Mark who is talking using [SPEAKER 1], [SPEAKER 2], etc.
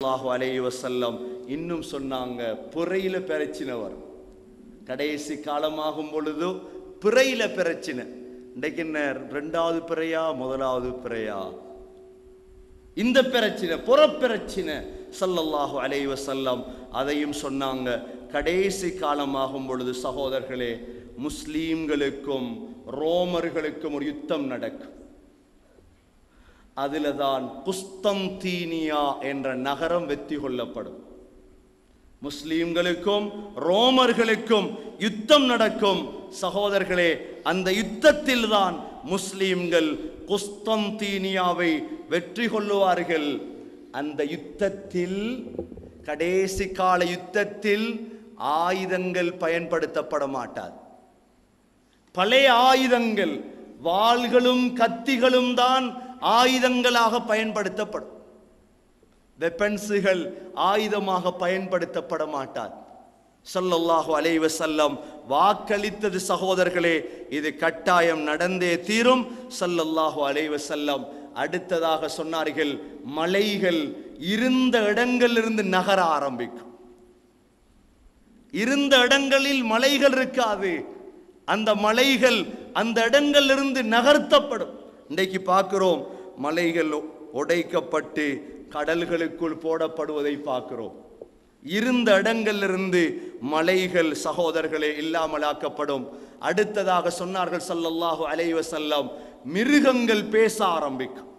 [SPEAKER 1] ஸல்லல்லாஹு அலைஹி வஸல்லம் இன்னும் சொன்னாங்க புறையில பிரச்சனை வரும் கடைசி காலமாகும் பொழுது பிறையில பிரச்சனை இன்றைக்கு என்ன ரெண்டாவது பிறையா முதலாவது பிறையா இந்த பிரச்சனை புறப்பிரச்சனை ஸல்லல்லாஹு அலைஹி வஸல்லம் அதையும் சொன்னாங்க கடைசி காலமாகும் பொழுது சகோதரர்களே முஸ்லீம்களுக்கும் ரோமர்களுக்கும் ஒரு யுத்தம் நடக்கும் அதில தான் குஸ்தந்தீனியா என்ற நகரம் வெற்றி கொள்ளப்படும் முஸ்லீம்களுக்கும் ரோமர்களுக்கும் யுத்தம் நடக்கும் சகோதரர்களே அந்த யுத்தத்தில் தான் முஸ்லீம்கள் குஸ்தந்தீனியாவை வெற்றி கொள்ளுவார்கள் அந்த யுத்தத்தில் கடைசி கால யுத்தத்தில் ஆயுதங்கள் பயன்படுத்தப்பட மாட்டாது பழைய ஆயுதங்கள் வாள்களும் கத்திகளும் தான் ஆயுதங்களாக பயன்படுத்தப்படும் வெப்பன்ஸுகள் ஆயுதமாக பயன்படுத்தப்பட மாட்டார் ஸல்லல்லாஹு அலைஹி வஸல்லம் வாக்களித்தது சகோதரர்களே இது கட்டாயம் நடந்தே தீரும் ஸல்லல்லாஹு அலைஹி வஸல்லம் அடுத்ததாக சொன்னார்கள் மலைகள் இருந்த இடங்களிலிருந்து நகர ஆரம்பிக்கும் இருந்த இடங்களில் மலைகள் இருக்காது அந்த மலைகள் அந்த இடங்களிலிருந்து நகர்த்தப்படும் இன்றைக்கு பார்க்கிறோம் மலைகள் உடைக்கப்பட்டு கடல்களுக்குள் போடப்படுவதை பார்க்கிறோம் இருந்த இடங்களிலிருந்து மலைகள் சகோதரர்களே இல்லாமலாக்கப்படும் அடுத்ததாக சொன்னார்கள் ஸல்லல்லாஹு அலைஹி வஸல்லம் மிருகங்கள் பேச ஆரம்பிக்கும்